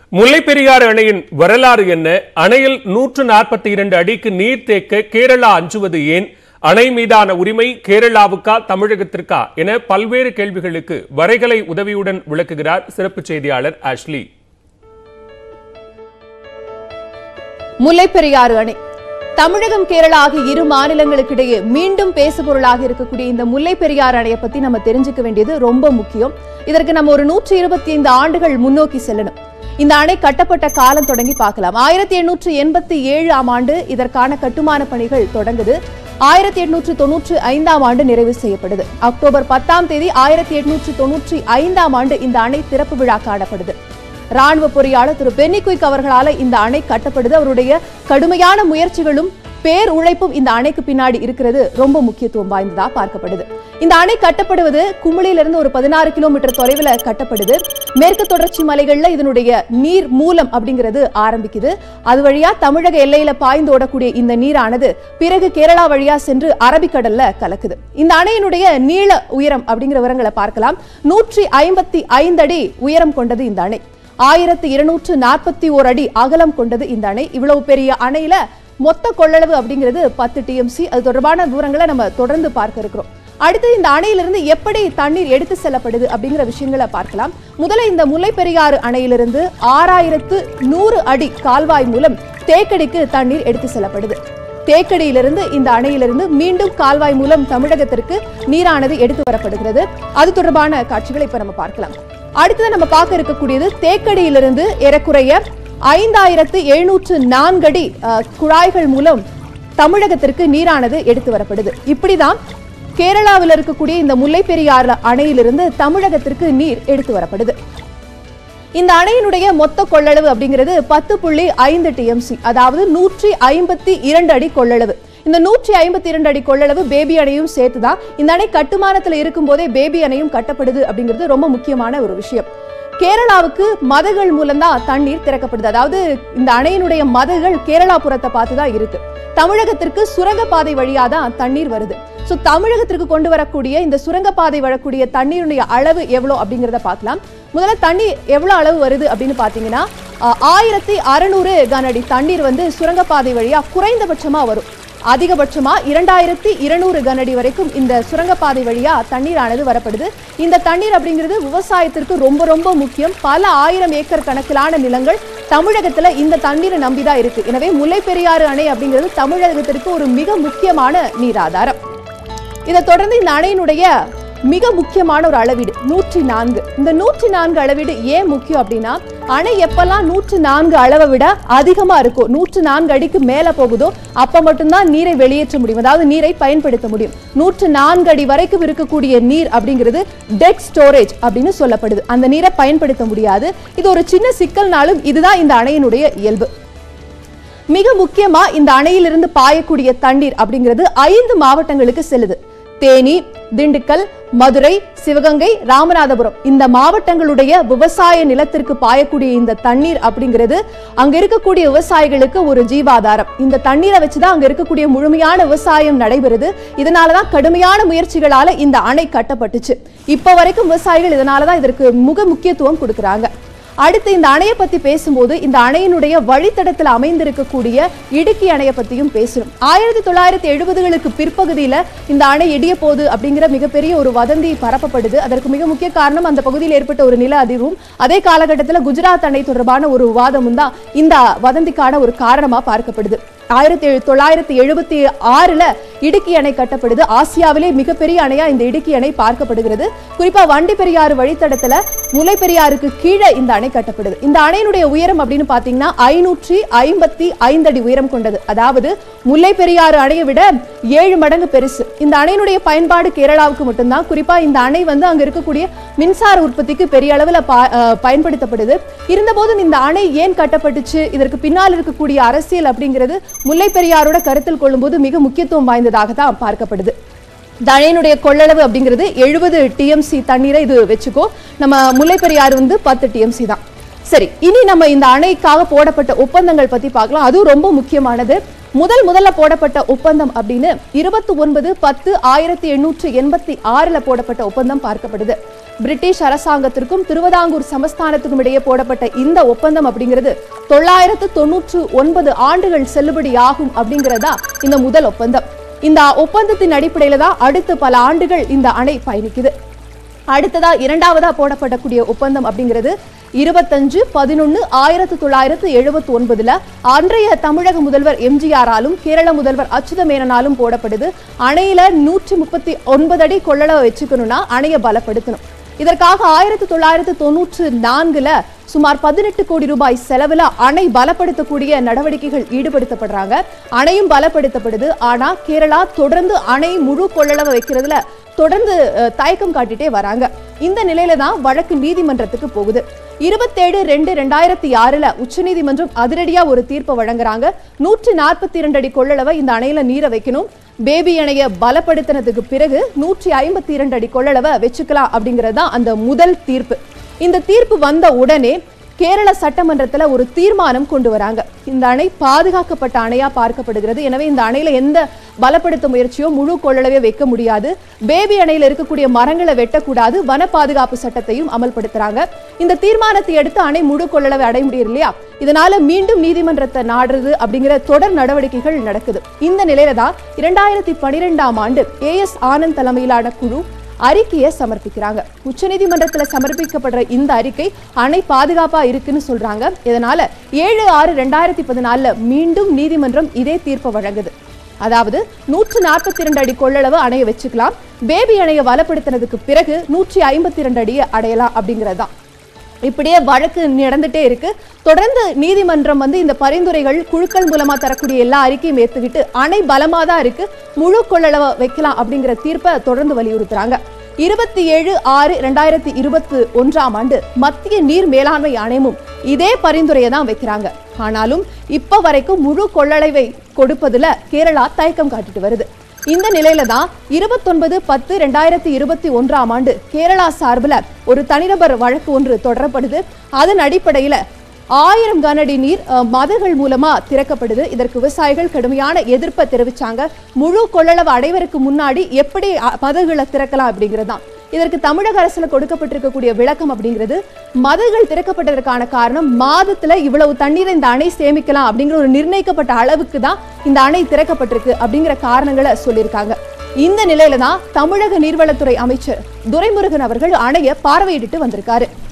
முல்லைப்பெரியாறு அணையின் வரலாறு என்ன அணையில் நூற்று நாற்பத்தி இரண்டு அடிக்கு நீர் தேக்க கேரளா அஞ்சுவது ஏன் அணை மீதான உரிமை கேரளாவுக்கா தமிழகத்திற்கா என பல்வேறு கேள்விகளுக்கு வரைகலை உதவியுடன் விளக்குகிறார் சிறப்பு செய்தியாளர் ஆஷ்லி முல்லைப்பெரியாறு அணை தமிழகம் கேரளா ஆகிய இரு மாநிலங்களுக்கிடையே மீண்டும் பேசுபொருளாக இருக்கக்கூடிய இந்த முல்லைப்பெரியாறு அணையை பத்தி நம்ம தெரிஞ்சுக்க வேண்டியது ரொம்ப முக்கியம் இதற்கு நம்ம ஒரு நூற்றி இருபத்தி ஐந்து ஆண்டுகள் முன்னோக்கி செல்லணும் இந்த அணை கட்டப்பட்ட காலம் தொடங்கி பார்க்கலாம் ஆயிரத்தி எண்ணூற்று எண்பத்தி ஏழாம் ஆண்டு இதற்கான கட்டுமான பணிகள் தொடங்குது ஆயிரத்தி எட்நூற்று தொன்னூற்று ஐந்தாம் ஆண்டு நிறைவு செய்யப்படுது அக்டோபர் பத்தாம் தேதி ஆயிரத்தி எட்நூற்று தொன்னூற்றி ஐந்தாம் ஆண்டு இந்த அணை திறப்பு விழா காணப்படுது ராணுவ பொறியாளர் திரு பென்னிகுயிக் அவர்களால இந்த அணை கட்டப்படுது அவருடைய கடுமையான முயற்சிகளும் பேர் உழைப்பும் இந்த அணைக்கு பின்னாடி இருக்கிறது ரொம்ப முக்கியத்துவம் வாய்ந்ததா பார்க்கப்படுது இந்த அணை கட்டப்படுவது குமிழிலிருந்து ஒரு பதினாறு கிலோமீட்டர் தொலைவில் கட்டப்படுது மேற்கு தொடர்ச்சி மலைகள்ல இதனுடைய நீர் மூலம் அப்படிங்கிறது ஆரம்பிக்குது அது வழியா தமிழக எல்லையில பாய்ந்து ஓடக்கூடிய இந்த நீரானது பிறகு கேரளா வழியா சென்று அரபிக்கடல்ல கலக்குது இந்த அணையினுடைய நீள உயரம் அப்படிங்கிற விவரங்களை பார்க்கலாம் நூற்றி ஐம்பத்தி ஐந்து அடி உயரம் கொண்டது இந்த அணை ஆயிரத்தி இருநூற்று நாற்பத்தி ஓர் அடி அகலம் கொண்டது இந்த அணை இவ்வளவு பெரிய அணையில மொத்த கொள்ளளவு அப்படிங்கிறது பத்து டிஎம்சி அது தொடர்பான விவரங்களை நம்ம தொடர்ந்து பார்க்க இருக்கிறோம் அடுத்து இந்த அணையிலிருந்து எப்படி தண்ணீர் எடுத்து செல்லப்படுது அப்படிங்கிற விஷயங்களை பார்க்கலாம் முதல்ல இந்த முல்லைப்பெரியாறு அணையிலிருந்து ஆறாயிரத்து நூறு அடி கால்வாய் மூலம் தேக்கடிக்கு தண்ணீர் எடுத்து செல்லப்படுது தேக்கடியிலிருந்து இந்த அணையிலிருந்து மீண்டும் கால்வாய் மூலம் தமிழகத்திற்கு நீரானது எடுத்து வரப்படுகிறது அது தொடர்பான காட்சிகளை இப்ப நம்ம பார்க்கலாம் அடுத்தது நம்ம பார்க்க இருக்கக்கூடியது தேக்கடியிலிருந்து ஏறக்குறைய ஐந்தாயிரத்து எழுநூற்று நான்கு அடி அஹ், குழாய்கள் மூலம் தமிழகத்திற்கு நீரானது எடுத்து வரப்படுது இப்படிதான் கேரளாவில் இருக்கக்கூடிய இந்த முல்லைப்பெரியாறு அணையிலிருந்து தமிழகத்திற்கு நீர் எடுத்து வரப்படுது இந்த அணையினுடைய மொத்த கொள்ளளவு அப்படிங்கிறது பத்து புள்ளி ஐந்து டிஎம்சி அதாவது நூற்றி ஐம்பத்தி இரண்டு அடி கொள்ளளவு இந்த நூற்றி ஐம்பத்தி இரண்டு அடி கொள்ளளவு பேபி அணையும் சேர்த்துதான் இந்த அணை கட்டுமானத்துல இருக்கும் போதே பேபி அணையும் கட்டப்படுது அப்படிங்கிறது ரொம்ப முக்கியமான ஒரு விஷயம் கேரளாவுக்கு மதகுகள் மூலம்தான் தண்ணீர் திறக்கப்படுது அதாவது இந்த அணையினுடைய மதகுகள் கேரளா புறத்தை பார்த்து தான் இருக்கு தமிழகத்திற்கு சுரங்கப்பாதை வழியா தான் தண்ணீர் வருது சோ தமிழகத்திற்கு கொண்டு வரக்கூடிய இந்த சுரங்கப்பாதை வரக்கூடிய தண்ணீருடைய அளவு எவ்வளவு அப்படிங்கறத பார்க்கலாம் முதல்ல தண்ணி எவ்வளவு அளவு வருது அப்படின்னு பாத்தீங்கன்னா அஹ், ஆயிரத்தி அறுநூறு கனஅடி தண்ணீர் வந்து சுரங்கப்பாதை வழியா குறைந்தபட்சமா வரும் அதிகபட்சமா இரண்டாயிரத்தி இருநூறு கனஅடி வரைக்கும் இந்த சுரங்கப்பாதை வழியா தண்ணீரானது வரப்படுது இந்த தண்ணீர் அப்படிங்கிறது விவசாயத்திற்கு ரொம்ப ரொம்ப முக்கியம் பல ஆயிரம் ஏக்கர் கணக்கிலான நிலங்கள் தமிழகத்துல இந்த தண்ணீரை நம்பிதான் இருக்கு எனவே முல்லைப்பெரியாறு அணை அப்படிங்கிறது தமிழகத்திற்கு ஒரு மிக முக்கியமான நீராதாரம் இதை தொடர்ந்து இந்த அணையினுடைய மிக முக்கியமான ஒரு அளவீடு நூற்றி நான்கு இந்த நூற்றி நான்கு அளவீடு ஏன் முக்கியம் அப்படின்னா அணை எப்பெல்லாம் நூற்று நான்கு அளவை விட அதிகமா இருக்கும் நூற்று நான்கு அடிக்கு மேல போகுதோ அப்ப மட்டும்தான் நீரை வெளியேற்ற முடியும் அதாவது நீரை பயன்படுத்த முடியும் நூற்று நான்கு அடி வரைக்கும் இருக்கக்கூடிய நீர் அப்படிங்கிறது டெட் ஸ்டோரேஜ் அப்படின்னு சொல்லப்படுது அந்த நீரை பயன்படுத்த முடியாது இது ஒரு சின்ன சிக்கல்னாலும் இதுதான் இந்த அணையினுடைய இயல்பு மிக முக்கியமா இந்த அணையிலிருந்து பாயக்கூடிய தண்ணீர் அப்படிங்கிறது ஐந்து மாவட்டங்களுக்கு செல்லுது தேனி திண்டுக்கல் மதுரை சிவகங்கை ராமநாதபுரம் இந்த மாவட்டங்களுடைய விவசாய நிலத்திற்கு பாயக்கூடிய இந்த தண்ணீர் அப்படிங்கிறது அங்க இருக்கக்கூடிய விவசாயிகளுக்கு ஒரு ஜீவாதாரம் இந்த தண்ணீரை வச்சுதான் அங்க இருக்கக்கூடிய முழுமையான விவசாயம் நடைபெறுது இதனாலதான் கடுமையான முயற்சிகளால இந்த அணை கட்டப்பட்டுச்சு இப்ப வரைக்கும் விவசாயிகள் இதனாலதான் இதற்கு முக முக்கியத்துவம் கொடுக்கறாங்க அடுத்து இந்த அணையை பத்தி பேசும்போது இந்த அணையினுடைய வழித்தடத்தில் அமைந்திருக்கக்கூடிய இடுக்கி அணையை பத்தியும் பேசணும் ஆயிரத்தி தொள்ளாயிரத்தி எழுபதுகளுக்கு பிற்பகுதியில இந்த அணை இடிய போகுது அப்படிங்கிற மிகப்பெரிய ஒரு வதந்தி பரப்பப்படுது அதற்கு மிக முக்கிய காரணம் அந்த பகுதியில் ஏற்பட்ட ஒரு நில அதிர்வும் அதே காலகட்டத்தில் குஜராத் அணை தொடர்பான ஒரு விவாதமும் தான் இந்த வதந்திக்கான ஒரு காரணமா பார்க்கப்படுது ஆயிரத்தி எழு- தொள்ளாயிரத்தி எழுபத்தி ஆறுல இடுக்கி அணை கட்டப்படுது ஆசியாவிலே மிகப்பெரிய அணையா இந்த இடுக்கி அணை பார்க்கப்படுகிறது குறிப்பா வண்டி பெரியாறு வழித்தடத்துல முல்லை பெரியாருக்கு கீழே இந்த அணை கட்டப்படுது இந்த அணையினுடைய உயரம் அப்படின்னு பாத்தீங்கன்னா ஐநூற்றி ஐம்பத்தி ஐந்து அடி உயரம் கொண்டது அதாவது முல்லை பெரியாறு அணையை விட ஏழு மடங்கு பெருசு இந்த அணையினுடைய பயன்பாடு கேரளாவுக்கு மட்டும்தான் குறிப்பா இந்த அணை வந்து அங்க இருக்கக்கூடிய மின்சார உற்பத்திக்கு பெரிய அளவுல பா- அஹ் பயன்படுத்தப்படுது இருந்தபோதும் இந்த அணை ஏன் கட்டப்பட்டுச்சு இதற்கு பின்னால் இருக்கக்கூடிய அரசியல் அப்படிங்கிறது முல்லை பெரியாரோட கருத்தில் கொள்ளும்போது மிக முக்கியத்துவம் வாய்ந்ததாக தான் பார்க்கப்படுது இந்த அணையினுடைய கொள்ளளவு அப்படிங்கிறது எழுபது டிஎம்சி தண்ணீரை இது வச்சுக்கோ நம்ம முல்லை பெரியாறு வந்து பத்து டிஎம்சி தான் சரி இனி நம்ம இந்த அணைக்காக போடப்பட்ட ஒப்பந்தங்கள் பத்தி பார்க்கலாம் அதுவும் ரொம்ப முக்கியமானது முதல் முதல்ல போடப்பட்ட ஒப்பந்தம் அப்படின்னு இருபத்தி ஒன்பது பத்து ஆயிரத்தி எண்ணூற்று எண்பத்தி ஆறுல போடப்பட்ட ஒப்பந்தம் பார்க்கப்படுது பிரிட்டிஷ் அரசாங்கத்திற்கும் திருவிதாங்கூர் சமஸ்தானத்துக்கும் இடையே போடப்பட்ட இந்த ஒப்பந்தம் அப்படிங்கிறது தொள்ளாயிரத்து தொண்ணூற்று ஒன்பது ஆண்டுகள் செல்லுபடி ஆகும் அப்படிங்கிறதா இந்த முதல் ஒப்பந்தம் இந்த ஒப்பந்தத்தின் அடிப்படையில தான் அடுத்த பல ஆண்டுகள் இந்த அணை பயணிக்குது அடுத்ததா இரண்டாவதா போடப்படக்கூடிய ஒப்பந்தம் அப்படிங்கிறது இருபத்தஞ்சு பதினொன்னு ஆயிரத்தி தொள்ளாயிரத்து எழுபத்தி ஒன்பதுல அன்றைய தமிழக முதல்வர் எம்ஜிஆராலும் கேரள முதல்வர் அச்சுத மேனனாலும் போடப்படுது அணையில நூற்றி முப்பத்தி ஒன்பது அடி கொள்ளளவை வச்சுக்கணும்னா அணையை பலப்படுத்தணும் இதற்காக ஆயிரத்தி தொள்ளாயிரத்து தொண்ணூற்று நான்குல சுமார் பதினெட்டு கோடி ரூபாய் செலவுல அணை பலப்படுத்தக்கூடிய நடவடிக்கைகள் ஈடுபடுத்தப்படுறாங்க அணையும் பலப்படுத்தப்படுது ஆனா கேரளா தொடர்ந்து அணை முழு கொள்ளளவை வைக்கிறதுல தொடர்ந்து அஹ், தயக்கம் காட்டிட்டே வராங்க இந்த நிலையில தான் வழக்கு நீதிமன்றத்துக்கு போகுது இருபத்தேழு ரெண்டு ரெண்டாயிரத்தி ஆறுல உச்சநீதிமன்றம் அதிரடியா ஒரு தீர்ப்பை வழங்குறாங்க நூற்றி நாற்பத்தி இரண்டு அடி கொள்ளளவை இந்த அணையில நீரை வைக்கணும் பேபி அணைய பலப்படுத்தினதுக்கு பிறகு நூற்றி ஐம்பத்தி இரண்டு அடி கொள்ளளவை வச்சுக்கலாம் அப்படிங்கிறது தான் அந்த முதல் தீர்ப்பு இந்த தீர்ப்பு வந்த உடனே கேரள சட்டமன்றத்துல ஒரு தீர்மானம் கொண்டு வராங்க இந்த அணை பாதுகாக்கப்பட்ட அணையா பார்க்கப்படுகிறது எனவே இந்த அணையில எந்த பலப்படுத்த முயற்சியோ முழு கொள்ளளவே வைக்க முடியாது பேபி அணையில இருக்கக்கூடிய மரங்களை வெட்டக்கூடாது வன பாதுகாப்பு சட்டத்தையும் அமல்படுத்துறாங்க இந்த தீர்மானத்தை அடுத்து அணை முழு கொள்ளளவை அடைய முடியும் இல்லையா இதனால மீண்டும் நீதிமன்றத்தை நாடுறது அப்படிங்கிற தொடர் நடவடிக்கைகள் நடக்குது இந்த நிலையில தான் இரண்டாயிரத்தி பனிரெண்டாம் ஆண்டு ஏஎஸ் ஆனந்த் தலைமையிலான குழு அறிக்கையை சமர்ப்பிக்கிறாங்க உச்சநீதிமன்றத்துல சமர்ப்பிக்கப்படுற இந்த அறிக்கை அணை பாதுகாப்பா இருக்குன்னு சொல்றாங்க இதனால ஏழு ஆறு ரெண்டாயிரத்தி பதினாலுல மீண்டும் நீதிமன்றம் இதே தீர்ப்பை வழங்குது அதாவது நூற்று நாற்பத்தி இரண்டு அடி கொள்ளளவு அணைய வச்சுக்கலாம் பேபி அணைய வலப்படுத்தினதுக்கு பிறகு நூற்றி ஐம்பத்தி இரண்டு அடியை அடையலாம் அப்படிங்கிறது தான் இப்படியே வழக்கு நடந்துட்டே இருக்கு தொடர்ந்து நீதிமன்றம் வந்து இந்த பரிந்துரைகள் குழுக்கள் மூலமா தரக்கூடிய எல்லா அறிக்கையும் ஏத்துக்கிட்டு அணை பலமா தான் இருக்கு முழு கொள்ளளவை வைக்கலாம் அப்படிங்கிற தீர்ப்பை தொடர்ந்து வலியுறுத்துறாங்க இருபத்தி ஏழு ஆறு ரெண்டாயிரத்தி இருபத்தி ஒன்றாம் ஆண்டு மத்திய நீர் மேலாண்மை ஆணையமும் இதே பரிந்துரையை தான் வைக்கிறாங்க ஆனாலும் இப்ப வரைக்கும் முழு கொள்ளளவை கொடுப்பதுல கேரளா தயக்கம் காட்டிட்டு வருது இந்த நிலையில தான் இருபத்தொன்பது பத்து ரெண்டாயிரத்தி இருபத்தி ஒன்றாம் ஆண்டு கேரளா சார்பில் ஒரு தனிநபர் வழக்கு ஒன்று தொடரப்படுது அதன் அடிப்படையில ஆயிரம் கனஅடி நீர் அஹ், மதகுகள் மூலமா திறக்கப்படுது இதற்கு விவசாயிகள் கடுமையான எதிர்ப்பை தெரிவிச்சாங்க முழு கொள்ளளவு அடைவதற்கு முன்னாடி எப்படி அஹ், மதகுகளை திறக்கலாம் அப்படிங்கிறது தான் இதற்கு தமிழக அரசுல கொடுக்கப்பட்டிருக்கக்கூடிய விளக்கம் அப்படிங்கிறது மதகுகள் திறக்கப்பட்டதற்கான காரணம் மாதத்துல இவ்வளவு தண்ணீரை இந்த அணை சேமிக்கலாம் அப்படிங்கிற ஒரு நிர்ணயிக்கப்பட்ட அளவுக்கு தான் இந்த அணை திறக்கப்பட்டிருக்கு அப்படிங்கிற காரணங்களை சொல்லியிருக்காங்க இந்த நிலையில தான் தமிழக நீர்வளத்துறை அமைச்சர் துரைமுருகன் அவர்கள் அணையை பார்வையிட்டு வந்திருக்காரு